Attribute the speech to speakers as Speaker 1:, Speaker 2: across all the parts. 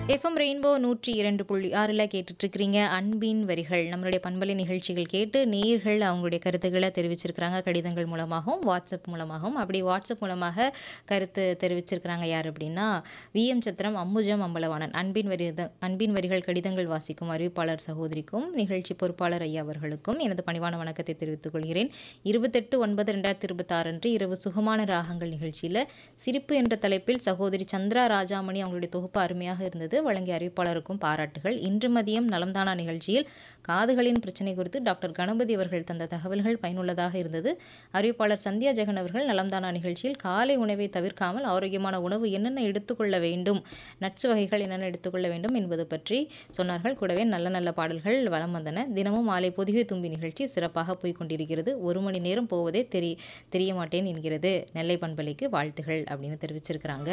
Speaker 1: FM rainbow நூற்றி இரண்டு புள்ளி ஆறில் கேட்டுட்ருக்கிறீங்க அன்பின் வரிகள் நம்மளுடைய பண்பலை நிகழ்ச்சிகள் கேட்டு நேர்கள் அவங்களுடைய கருத்துக்களை தெரிவிச்சிருக்கிறாங்க கடிதங்கள் மூலமாகவும் வாட்ஸ்அப் மூலமாகவும் அப்படி வாட்ஸ்அப் மூலமாக கருத்து தெரிவிச்சிருக்கிறாங்க யார் அப்படின்னா விஎம் சத்திரம் அம்புஜம் அம்பலவாணன் அன்பின் வரி அன்பின் வரிகள் கடிதங்கள் வாசிக்கும் அறிவிப்பாளர் சகோதரிக்கும் நிகழ்ச்சி பொறுப்பாளர் ஐயா அவர்களுக்கும் எனது பணிவான வணக்கத்தை தெரிவித்துக் கொள்கிறேன் இருபத்தெட்டு ஒன்பது ரெண்டாயிரத்தி இருபத்தாறு அன்று இரவு சுகமான ராகங்கள் நிகழ்ச்சியில் சிரிப்பு என்ற தலைப்பில் சகோதரி சந்திரா ராஜாமணி அவங்களுடைய தொகுப்பு அருமையாக இருந்தது வழங்கிய அறிவிப்பாளருக்கும் பாராட்டுகள் இன்று மதியம் நலம்தானா நிகழ்ச்சியில் காதுகளின் பிரச்சனை குறித்து டாக்டர் கணபதி அவர்கள் தந்த தகவல்கள் பயனுள்ளதாக இருந்தது அறிவிப்பாளர் சந்தியா ஜெகன் அவர்கள் நலம்தானா நிகழ்ச்சியில் காலை உணவை தவிர்க்காமல் ஆரோக்கியமான உணவு என்னென்ன எடுத்துக்கொள்ள வேண்டும் நட்ஸ் வகைகள் என்னென்ன எடுத்துக்கொள்ள வேண்டும் என்பது பற்றி சொன்னார்கள் கூடவே நல்ல நல்ல பாடல்கள் வலம் வந்தன தினமும் மாலை பொதிகை தும்பி நிகழ்ச்சி சிறப்பாக போய் கொண்டிருக்கிறது ஒரு மணி நேரம் போவதே தெரி தெரிய மாட்டேன் என்கிறது நெல்லை பண்பலைக்கு வாழ்த்துகள் அப்படின்னு தெரிவிச்சிருக்கிறாங்க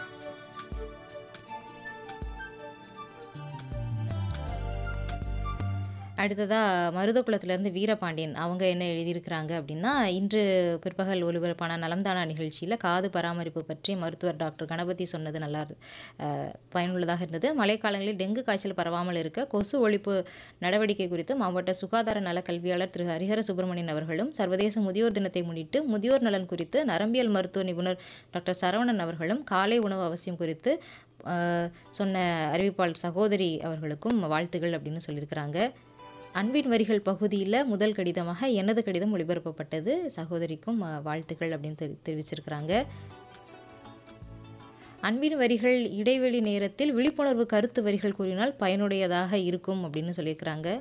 Speaker 1: அடுத்ததாக மருதகுளத்திலேருந்து வீரபாண்டியன் அவங்க என்ன எழுதியிருக்கிறாங்க அப்படின்னா இன்று பிற்பகல் ஒலிபரப்பான நலம்தானா நிகழ்ச்சியில் காது பராமரிப்பு பற்றி மருத்துவர் டாக்டர் கணபதி சொன்னது நல்லா அஹ், பயனுள்ளதாக இருந்தது மழைக்காலங்களில் டெங்கு காய்ச்சல் பரவாமல் இருக்க கொசு ஒழிப்பு நடவடிக்கை குறித்து மாவட்ட சுகாதார நல கல்வியாளர் திரு ஹரிஹர சுப்பிரமணியன் அவர்களும் சர்வதேச முதியோர் தினத்தை முன்னிட்டு முதியோர் நலன் குறித்து நரம்பியல் மருத்துவ நிபுணர் டாக்டர் சரவணன் அவர்களும் காலை உணவு அவசியம் குறித்து அஹ், சொன்ன அறிவிப்பாளர் சகோதரி அவர்களுக்கும் வாழ்த்துகள் அப்படின்னு சொல்லியிருக்கிறாங்க அன்பின் வரிகள் பகுதியில் முதல் கடிதமாக எனது கடிதம் ஒளிபரப்பப்பட்டது சகோதரிக்கும் அஹ், வாழ்த்துக்கள் அப்படின்னு தெரி தெரிவிச்சிருக்கிறாங்க அன்பின் வரிகள் இடைவெளி நேரத்தில் விழிப்புணர்வு கருத்து வரிகள் கூறினால் பயனுடையதாக இருக்கும் அப்படின்னு சொல்லியிருக்கிறாங்க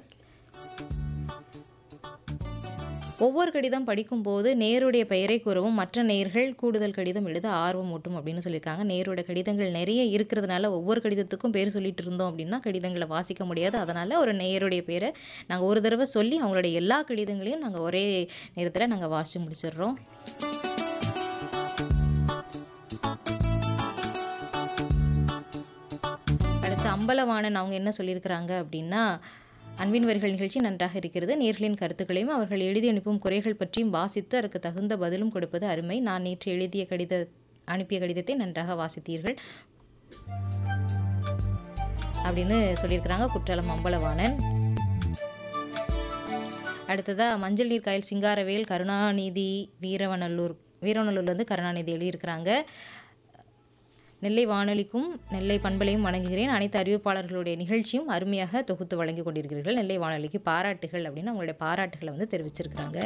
Speaker 1: ஒவ்வொரு கடிதம் படிக்கும்போது நேருடைய பெயரை கூறவும் மற்ற நேர்கள் கூடுதல் கடிதம் எழுத ஆர்வம் ஊட்டும் அப்படின்னு சொல்லியிருக்காங்க நேரோட கடிதங்கள் நிறைய இருக்கிறதுனால ஒவ்வொரு கடிதத்துக்கும் பேர் சொல்லிட்டு இருந்தோம் அப்படின்னா கடிதங்களை வாசிக்க முடியாது அதனால் ஒரு நேயருடைய பேரை நாங்கள் ஒரு தடவை சொல்லி அவங்களுடைய எல்லா கடிதங்களையும் நாங்கள் ஒரே நேரத்தில் நாங்கள் வாசித்து முடிச்சிடுறோம் அடுத்து அம்பலவாணன் அவங்க என்ன சொல்லியிருக்கிறாங்க அப்படின்னா அன்பின் வரிகள் நிகழ்ச்சி நன்றாக இருக்கிறது நேர்களின் கருத்துக்களையும் அவர்கள் எழுதி அனுப்பும் குறைகள் பற்றியும் வாசித்து அதற்கு தகுந்த பதிலும் கொடுப்பது அருமை நான் நேற்று எழுதிய கடித அனுப்பிய கடிதத்தை நன்றாக வாசித்தீர்கள் அப்படின்னு சொல்லியிருக்கிறாங்க குற்றாலம் அம்பலவாணன் அடுத்ததா மஞ்சள் நீர் காயல் சிங்காரவேல் கருணாநிதி வீரவநல்லூர் வீரவநல்லூர்லேருந்து கருணாநிதி எழுதியிருக்கிறாங்க நெல்லை வானொலிக்கும் நெல்லை பண்பலையும் வணங்குகிறேன் அனைத்து அறிவிப்பாளர்களுடைய நிகழ்ச்சியும் அருமையாக தொகுத்து வழங்கி கொண்டிருக்கிறீர்கள் நெல்லை வானொலிக்கு பாராட்டுகள் அப்படின்னு அவங்களுடைய பாராட்டுகளை வந்து தெரிவிச்சிருக்கிறாங்க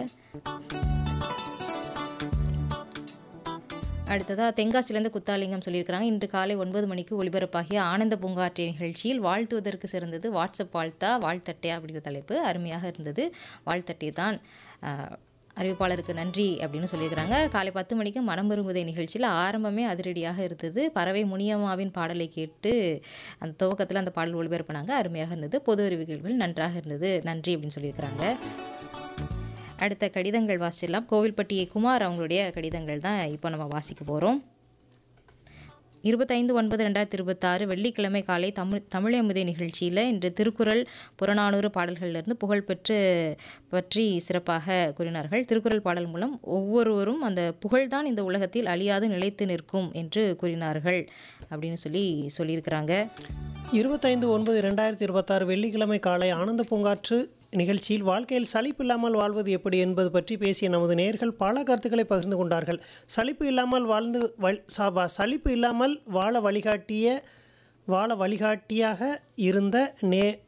Speaker 1: அடுத்ததாக தென்காசிலேருந்து குத்தாலிங்கம் சொல்லியிருக்கிறாங்க இன்று காலை ஒன்பது மணிக்கு ஒளிபரப்பாகிய ஆனந்த பூங்காற்றிய நிகழ்ச்சியில் வாழ்த்துவதற்கு சிறந்தது வாட்ஸ்அப் வாழ்த்தா வாழ்த்தட்டையா அப்படிங்கிற தலைப்பு அருமையாக இருந்தது வாழ்த்தட்டை தான் ஆஹ், அறிவிப்பாளருக்கு நன்றி அப்படின்னு சொல்லியிருக்கிறாங்க காலை பத்து மணிக்கு மனம் விரும்புதை நிகழ்ச்சியில் ஆரம்பமே அதிரடியாக இருந்தது பறவை முனியம்மாவின் பாடலை கேட்டு அந்த துவக்கத்தில் அந்த பாடல் ஒளிபரப்பினாங்க அருமையாக இருந்தது பொது அறிவிக்கைகள் நன்றாக இருந்தது நன்றி அப்படின்னு சொல்லியிருக்கிறாங்க அடுத்த கடிதங்கள் வாசிச்சிடலாம் கோவில்பட்டி குமார் அவங்களுடைய கடிதங்கள் தான் இப்போ நம்ம வாசிக்க போகிறோம் இருபத்தைந்து ஒன்பது ரெண்டாயிரத்தி இருபத்தாறு வெள்ளிக்கிழமை காலை தமிழ் தமிழமுதை நிகழ்ச்சியில் இன்று திருக்குறள் புறநானூறு பாடல்களிலிருந்து புகழ்பெற்று பற்றி சிறப்பாக கூறினார்கள் திருக்குறள் பாடல் மூலம் ஒவ்வொருவரும் அந்த புகழ்தான் இந்த உலகத்தில் அழியாது நிலைத்து நிற்கும் என்று கூறினார்கள் அப்படின்னு சொல்லி சொல்லியிருக்கிறாங்க
Speaker 2: இருபத்தைந்து ஒன்பது ரெண்டாயிரத்தி இருபத்தாறு வெள்ளிக்கிழமை காலை ஆனந்த பூங்காற்று நிகழ்ச்சியில் வாழ்க்கையில் சலிப்பு இல்லாமல் வாழ்வது எப்படி என்பது பற்றி பேசிய நமது நேயர்கள் பல கருத்துக்களை பகிர்ந்து கொண்டார்கள் சலிப்பு இல்லாமல் வாழ்ந்து வல்- ச- வ- சலிப்பு இல்லாமல் வாழ வழிகாட்டிய வாழ வழிகாட்டியாக இருந்த நே